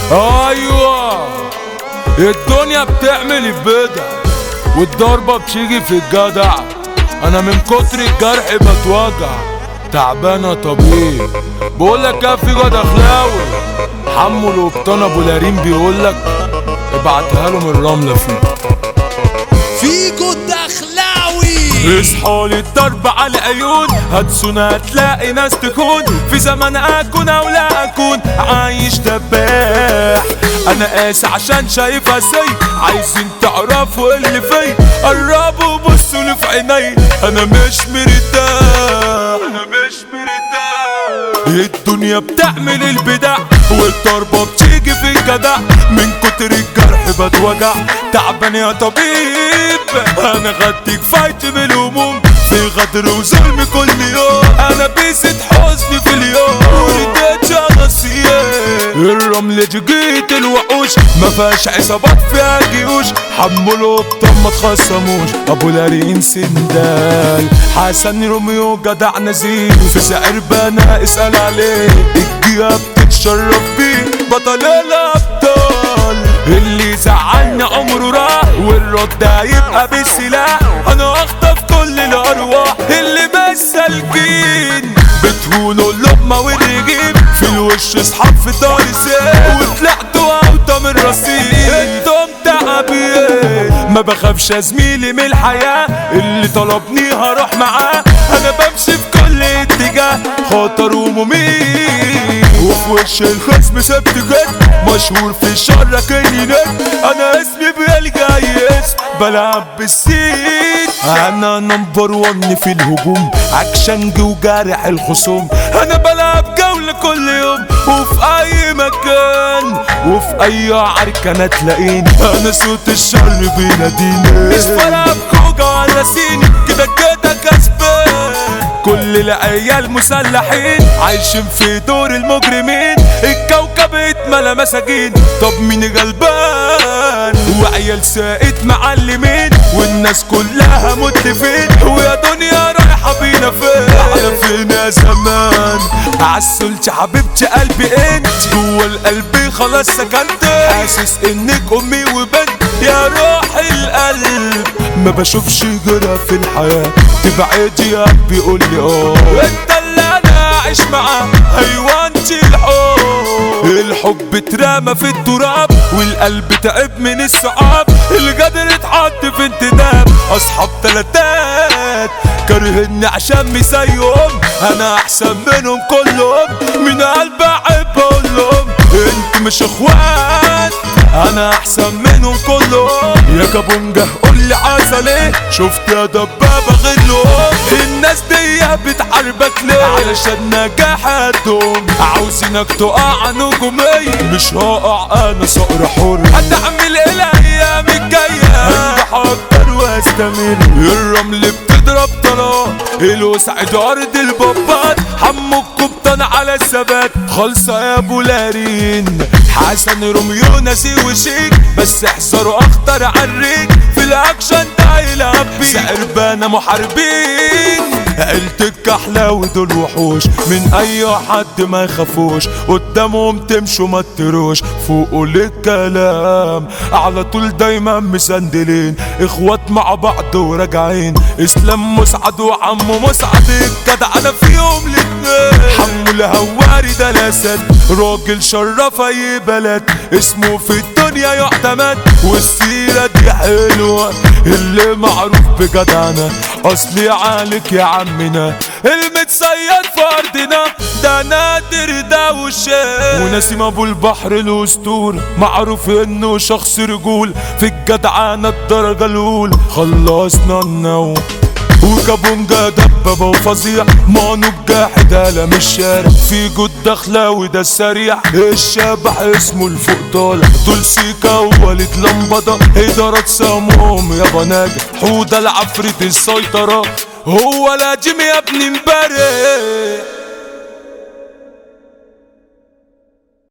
ايوه الدنيا بتعمل البدع والضربة بتيجي في الجدع انا من كتر الجرح بتوجع تعبان يا طبيب بقول لك يا في جد اخلاوي حمو القبطان ابو لارين بيقول لك ابعتها له من الرمله فيه فيجو الدخلاوي اصحى للضرب على العيون هتسونا هتلاقي ناس تكون في زمن اكون او لا اكون عايش دباح انا قاسي عشان شايفها سي عايزين تعرفوا اللي في قربوا بصوا لي في عيني انا مش مرتاح انا مش مرتاح الدنيا بتعمل البدع والضربة بتيجي في الجدع من كتر الجرح بتوجع تعبان يا طبيب انا غديك فايت بالهموم في غدر وظلم كل يوم انا بيست حزني في اليوم ورديت نصيان الرمل جيت الوحوش ما فيهاش عصابات فيها جيوش حملوا ابطال ما تخصموش ابو لارين سندال حسن روميو جدع نزيل في سعر بنا اسال عليه الجياب بتتشرف بيه بطل الابطال اللي زعلني عمره راح والرد هيبقى بالسلاح انا اخطف كل الارواح اللي مسالكين بتهونوا اللقمة والرجيم في الوش اصحاب في دار سيف وطلعتوا اوطى من رصيد انتم تعبين ما بخافش يا زميلي من الحياة اللي طلبني هروح معاه انا بمشي في كل اتجاه خطر ومميت وفي وش الخصم سبت جد مشهور في الشر كاني نت انا اسمي بيلقى اسم بلعب بالسين انا نمبر ون في الهجوم اكشنج وجارح الخصوم انا بلعب جولة كل يوم وفي اي مكان وفي اي عركة تلاقيني انا صوت الشر بيناديني مش بلعب خوجة ولا سيني كده كده كسبان كل العيال مسلحين عايشين في دور المجرمين الكوكب اتملى مساجين طب مين غلبان وعيال ساقت معلمين والناس كلها متلفين ويا دنيا رايحة بينا فين على فين يا زمان عسلت حبيبتي قلبي انت جوه القلب خلاص سكنت حاسس انك امي وبنت يا روح القلب ما بشوفش غيرها في الحياة تبعدي يا بيقول لي اه انت اللي انا عايش معاه ايوه انت الحب الحب اترمى في التراب والقلب تعب من الصعاب القدر اتحط في انتداب اصحاب تلاتات كارهني عشان مش زيهم انا احسن منهم كلهم من قلبي احب اقول لهم انت مش اخوات انا احسن منهم كلهم يا كابونجا قول لي عسل ايه شفت يا دبابه غيرهم الناس دي بتحاربك ليه علشان نجاحاتهم عاوزينك تقع نجومية مش هقع انا صقر حر هتعمل ايه الايام الجايه انجح اكتر واستمر الرمل بتضرب طلاق الوسعد ارض البابات حمو القبطان على الثبات خالصة يا ابو لارين حسن روميو ناسي وشيك بس احذروا اخطر عالريك في الاكشن ده يلعب بيه سعربانة محاربين عيلتك احلى ودول وحوش من اي حد ما يخافوش قدامهم تمشوا ما تروش فوقوا للكلام على طول دايما مسندلين اخوات مع بعض وراجعين اسلام مسعد وعمو مسعد الجدع انا فيهم الاتنين حمو الهواري ده الاسد راجل شرف اي بلد اسمه في الدنيا يعتمد والسيرة دي حلوة اللي معروف بجدعنة اصلي عليك يا عمنا المتصيد في ارضنا ده نادر ده وشاب ونسيم ابو البحر الاسطور معروف انه شخص رجول في الجدعنة الدرجة الاولى خلصنا النوم وكابونجا دبابة وفظيع مانو الجاحد قلم الشارع في جود دخلاوي ده السريع الشبح اسمه الفوق طالع دول سيكا ووليد لمبضة إدارات سموم يابا ناجح حودة العفريت السيطرة هو لاجم يا ابني مبارك